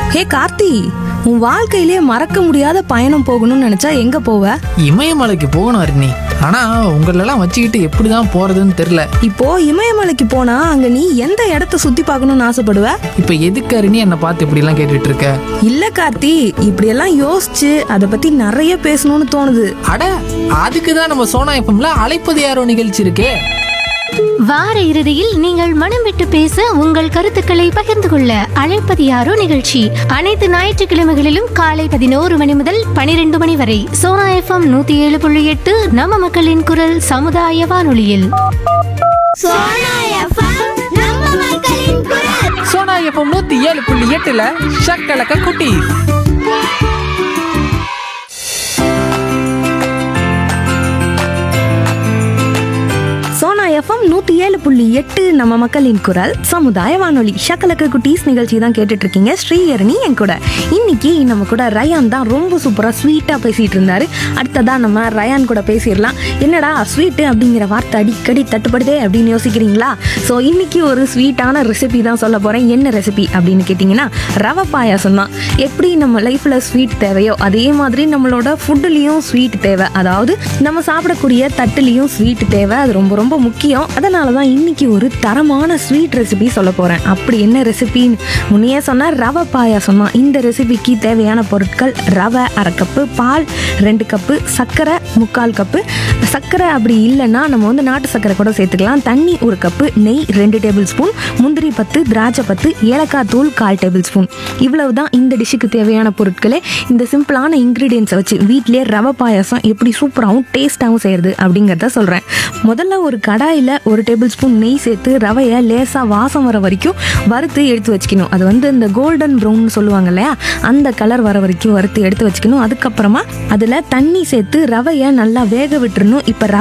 ஹே கார்த்தி உன் வாழ்க்கையிலே மறக்க முடியாத பயணம் போகணும்னு நினைச்சா எங்க போவ இமயமலைக்கு போகணும் அருணி ஆனா உங்களெல்லாம் வச்சுக்கிட்டு எப்படிதான் போறதுன்னு தெரியல இப்போ இமயமலைக்கு போனா அங்க நீ எந்த இடத்த சுத்தி பார்க்கணும்னு ஆசைப்படுவ இப்ப எதுக்கு அருணி என்னை பார்த்து இப்படிலாம் கேட்டுட்டு இருக்க இல்ல கார்த்தி இப்படியெல்லாம் யோசிச்சு அதை பத்தி நிறைய பேசணும்னு தோணுது அட அதுக்கு தான் நம்ம சோனா எஃப்எம்ல அழைப்பது யாரோ நிகழ்ச்சி இருக்கே வார இறுதியில் நீங்கள் மனம் விட்டு பேச உங்கள் கருத்துக்களை பகிர்ந்து கொள்ள அழைப்பது யாரோ நிகழ்ச்சி அனைத்து ஞாயிற்றுக்கிழமைகளிலும் காலை பதினோரு மணி முதல் பனிரெண்டு மணி வரை சோனா எஃப்எம் நூத்தி ஏழு புள்ளி எட்டு நம்ம மக்களின் குரல் சமுதாய வானொலியில் சோனா எஃப்எம் நம்ம மக்களின் குரல் சோனா எஃப்எம் நூத்தி ஏழு புள்ளி எட்டுல ஷக்கலக்க குட்டி சோனா எஃப்எம் நூத்தி ஏழு புள்ளி எட்டு நம்ம மக்களின் குரல் சமுதாய வானொலி ஷக்கலக்க குட்டீஸ் நிகழ்ச்சி தான் கேட்டுட்டு இருக்கீங்க ஸ்ரீஹரணி என் கூட இன்னைக்கு நம்ம கூட ரயான் தான் ரொம்ப சூப்பரா ஸ்வீட்டா பேசிட்டு இருந்தாரு அடுத்ததா நம்ம ரயான் கூட பேசிடலாம் என்னடா ஸ்வீட்டு அப்படிங்கிற வார்த்தை அடிக்கடி தட்டுப்படுதே அப்படின்னு யோசிக்கிறீங்களா ஸோ இன்னைக்கு ஒரு ஸ்வீட்டான ரெசிபி தான் சொல்ல போறேன் என்ன ரெசிபி அப்படின்னு கேட்டிங்கன்னா ரவை பாயாசம் தான் எப்படி நம்ம லைஃப்ல ஸ்வீட் தேவையோ அதே மாதிரி நம்மளோட ஃபுட்டுலேயும் ஸ்வீட் தேவை அதாவது நம்ம சாப்பிடக்கூடிய தட்டுலேயும் ஸ்வீட் தேவை அது ரொம்ப ரொம்ப முக்கியம் அதனால தான் இன்னைக்கு ஒரு தரமான ஸ்வீட் ரெசிபி சொல்ல போகிறேன் அப்படி என்ன ரெசிபின்னு முன்னையே சொன்ன ரவை பாயாசம் தான் இந்த ரெசிபிக்கு தேவையான பொருட்கள் ரவை அரை கப்பு பால் ரெண்டு கப்பு சர்க்கரை முக்கால் கப்பு சர்க்கரை அப்படி இல்லைன்னா நம்ம வந்து நாட்டு சர்க்கரை கூட சேர்த்துக்கலாம் தண்ணி ஒரு கப்பு நெய் ரெண்டு டேபிள் ஸ்பூன் முந்திரி பத்து திராட்சை பத்து ஏலக்காய் தூள் கால் டேபிள் ஸ்பூன் இவ்வளவு தான் இந்த டிஷ்ஷுக்கு தேவையான பொருட்களே இந்த சிம்பிளான இன்க்ரீடியன்ஸை வச்சு வீட்டிலேயே ரவை பாயாசம் எப்படி சூப்பராகவும் டேஸ்ட்டாகவும் செய்கிறது அப்படிங்கிறத சொல்கிறேன் முதல்ல ஒரு கடாயில் ஒரு டேபிள் ஸ்பூன் நெய் சேர்த்து ரவையை லேசாக வாசம் வர வரைக்கும் வறுத்து எடுத்து வச்சுக்கணும் அது வந்து இந்த கோல்டன் ப்ரௌன் சொல்லுவாங்க இல்லையா அந்த கலர் வர வரைக்கும் வறுத்து எடுத்து வச்சுக்கணும் அதுக்கப்புறமா அதில் தண்ணி சேர்த்து ரவையை நல்லா வேக விட்டுறணும் இப்போ